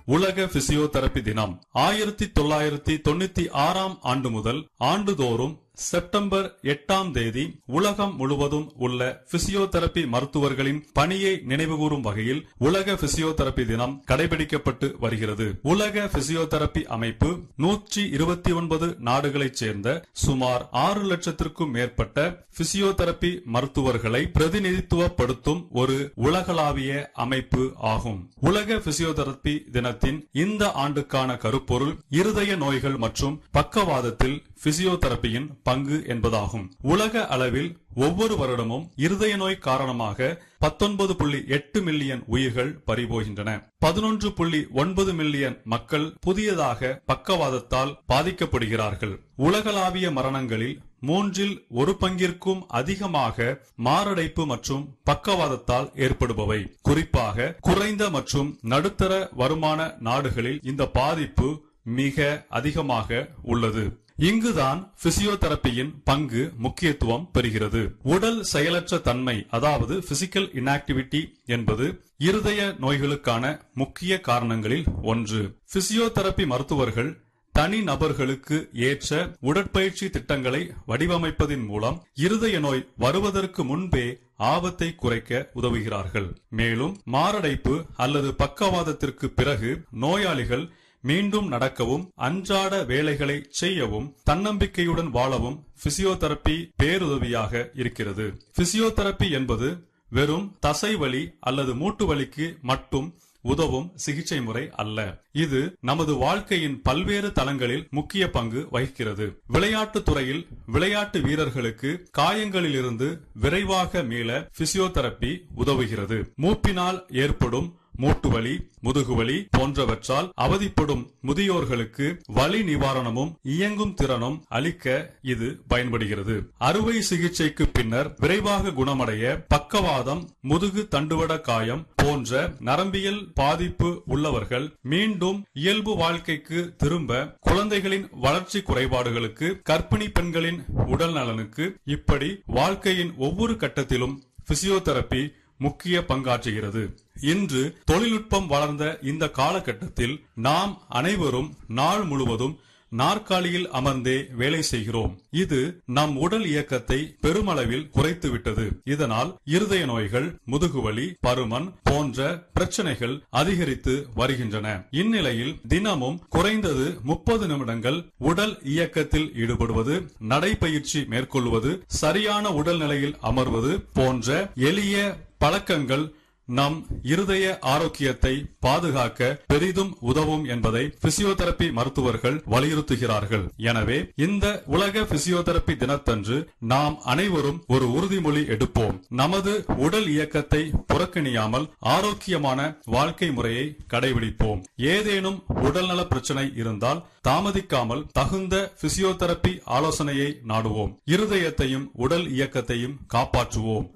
உலக பிசியோதெரபி தினம் ஆயிரத்தி தொள்ளாயிரத்தி தொண்ணூத்தி ஆறாம் ஆண்டு முதல் ஆண்டுதோறும் செப்டம்பர் எட்டாம் தேதி உலகம் முழுவதும் உள்ள பிசியோதெரபி மருத்துவர்களின் பணியை நினைவுகூரும் வகையில் உலக பிசியோதெரபி தினம் கடைபிடிக்கப்பட்டு வருகிறது உலக பிசியோதெரபி அமைப்பு நூற்றி இருபத்தி ஒன்பது நாடுகளைச் சேர்ந்த சுமார் ஆறு லட்சத்திற்கும் மேற்பட்ட பிசியோதெரபி மருத்துவர்களை பிரதிநிதித்துவப்படுத்தும் ஒரு உலகளாவிய அமைப்பு ஆகும் உலக பிசியோதெரபி தினத்தின் இந்த ஆண்டுக்கான கருப்பொருள் இருதய நோய்கள் மற்றும் பக்கவாதத்தில் பிசியோதெரபியின் பங்கு என்பதாகும் உலக அளவில் ஒவ்வொரு வருடமும் இருதய நோய் காரணமாக பத்தொன்பது புள்ளி எட்டு மில்லியன் உயிர்கள் பறிபோகின்றன பதினொன்று புள்ளி ஒன்பது மில்லியன் மக்கள் புதியதாக பக்கவாதத்தால் பாதிக்கப்படுகிறார்கள் உலகளாவிய மரணங்களில் மூன்றில் ஒரு பங்கிற்கும் அதிகமாக மாரடைப்பு மற்றும் பக்கவாதத்தால் ஏற்படுபவை குறிப்பாக குறைந்த மற்றும் நடுத்தர வருமான நாடுகளில் இந்த பாதிப்பு மிக அதிகமாக உள்ளது இங்குதான் பிசியோதெரபியின் பங்கு முக்கியத்துவம் பெறுகிறது உடல் செயலற்ற தன்மை அதாவது பிசிக்கல் இன்ஆக்டிவிட்டி என்பது இருதய நோய்களுக்கான முக்கிய காரணங்களில் ஒன்று பிசியோதெரபி மருத்துவர்கள் தனி நபர்களுக்கு ஏற்ற உடற்பயிற்சி திட்டங்களை வடிவமைப்பதின் மூலம் இருதய நோய் வருவதற்கு முன்பே ஆபத்தை குறைக்க உதவுகிறார்கள் மேலும் மாரடைப்பு அல்லது பக்கவாதத்திற்கு பிறகு நோயாளிகள் மீண்டும் நடக்கவும் அன்றாட வேலைகளை செய்யவும் தன்னம்பிக்கையுடன் வாழவும் பிசியோதெரபி பேருதவியாக இருக்கிறது பிசியோதெரபி என்பது வெறும் தசைவலி அல்லது மூட்டு வலிக்கு மட்டும் உதவும் சிகிச்சை முறை அல்ல இது நமது வாழ்க்கையின் பல்வேறு தளங்களில் முக்கிய பங்கு வகிக்கிறது விளையாட்டு துறையில் விளையாட்டு வீரர்களுக்கு காயங்களிலிருந்து விரைவாக மீள பிசியோதெரபி உதவுகிறது மூப்பினால் ஏற்படும் மூட்டுவலி முதுகுவலி போன்றவற்றால் அவதிப்படும் முதியோர்களுக்கு வலி நிவாரணமும் இயங்கும் திறனும் அளிக்க இது பயன்படுகிறது அறுவை சிகிச்சைக்கு பின்னர் விரைவாக குணமடைய பக்கவாதம் முதுகு தண்டுவட காயம் போன்ற நரம்பியல் பாதிப்பு உள்ளவர்கள் மீண்டும் இயல்பு வாழ்க்கைக்கு திரும்ப குழந்தைகளின் வளர்ச்சி குறைபாடுகளுக்கு கர்ப்பிணி பெண்களின் உடல் நலனுக்கு இப்படி வாழ்க்கையின் ஒவ்வொரு கட்டத்திலும் பிசியோதெரபி முக்கிய பங்காற்றுகிறது இன்று தொழில்நுட்பம் வளர்ந்த இந்த காலகட்டத்தில் நாம் அனைவரும் நாள் முழுவதும் நாற்காலியில் அமர்ந்தே வேலை செய்கிறோம் இது நம் உடல் இயக்கத்தை பெருமளவில் குறைத்துவிட்டது இதனால் இருதய நோய்கள் முதுகுவலி பருமன் போன்ற பிரச்சனைகள் அதிகரித்து வருகின்றன இந்நிலையில் தினமும் குறைந்தது முப்பது நிமிடங்கள் உடல் இயக்கத்தில் ஈடுபடுவது நடைபயிற்சி மேற்கொள்வது சரியான உடல்நிலையில் அமர்வது போன்ற எளிய பழக்கங்கள் நம் இருதய ஆரோக்கியத்தை பாதுகாக்க பெரிதும் உதவும் என்பதை பிசியோதெரபி மருத்துவர்கள் வலியுறுத்துகிறார்கள் எனவே இந்த உலக பிசியோதெரபி தினத்தன்று நாம் அனைவரும் ஒரு உறுதிமொழி எடுப்போம் நமது உடல் இயக்கத்தை புறக்கணியாமல் ஆரோக்கியமான வாழ்க்கை முறையை கடைபிடிப்போம் ஏதேனும் உடல்நல பிரச்சனை இருந்தால் தாமதிக்காமல் தகுந்த பிசியோதெரபி ஆலோசனையை நாடுவோம் இருதயத்தையும் உடல் இயக்கத்தையும் காப்பாற்றுவோம்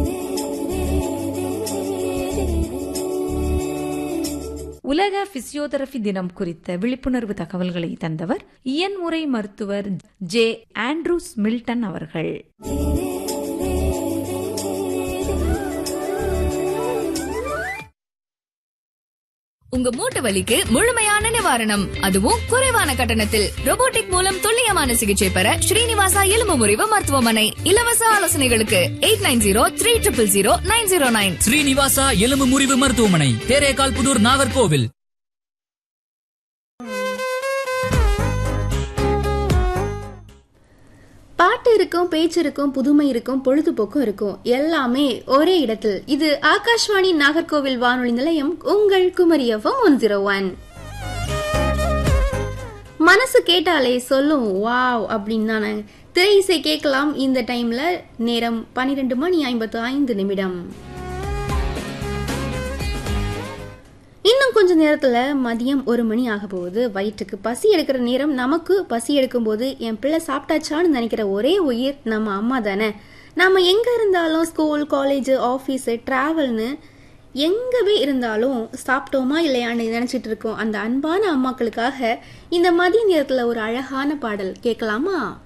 உலக பிசியோதெரபி தினம் குறித்த விழிப்புணர்வு தகவல்களை தந்தவர் இயன்முறை மருத்துவர் ஜே ஆண்ட்ரூஸ் மில்டன் அவர்கள் உங்க மூட்டு வலிக்கு முழுமையான நிவாரணம் அதுவும் குறைவான கட்டணத்தில் robotic மூலம் துல்லியமான சிகிச்சை பெற ஸ்ரீனிவாசா எலும்பு முறிவு மருத்துவமனை இலவச ஆலோசனைகளுக்கு eight nine zero three triple zero nine zero nine Srinivasa எலும்பு முறிவு மருத்துவமனை தேரேகால் புதூர் நாகர்கோவில் பாட்டு இருக்கும் பேச்சு இருக்கும் புதுமை இருக்கும் பொழுதுபோக்கும் இருக்கும் எல்லாமே ஒரே இடத்தில் இது ஆகாஷ்வாணி நாகர்கோவில் வானொலி நிலையம் உங்கள் Kumari FM one zero one மனசு கேட்டாலே சொல்லும் வாவ் அப்படின்னு தானே திரை இசை கேட்கலாம் இந்த டைம்ல நேரம் பன்னிரெண்டு மணி ஐம்பத்து ஐந்து நிமிடம் இன்னும் கொஞ்ச நேரத்துல மதியம் ஒரு மணி ஆக போகுது வயிற்றுக்கு பசி எடுக்கிற நேரம் நமக்கு பசி எடுக்கும்போது என் பிள்ளை சாப்பிட்டாச்சான்னு நினைக்கிற ஒரே உயிர் நம்ம அம்மா தானே நம்ம எங்க இருந்தாலும் ஸ்கூல் காலேஜ் ஆஃபீஸு டிராவல்னு எங்கவே இருந்தாலும் சாப்பிட்டோமா இல்லையான்னு நினைச்சிட்டு இருக்கோம் அந்த அன்பான அம்மாக்களுக்காக இந்த மதிய நேரத்துல ஒரு அழகான பாடல் கேட்கலாமா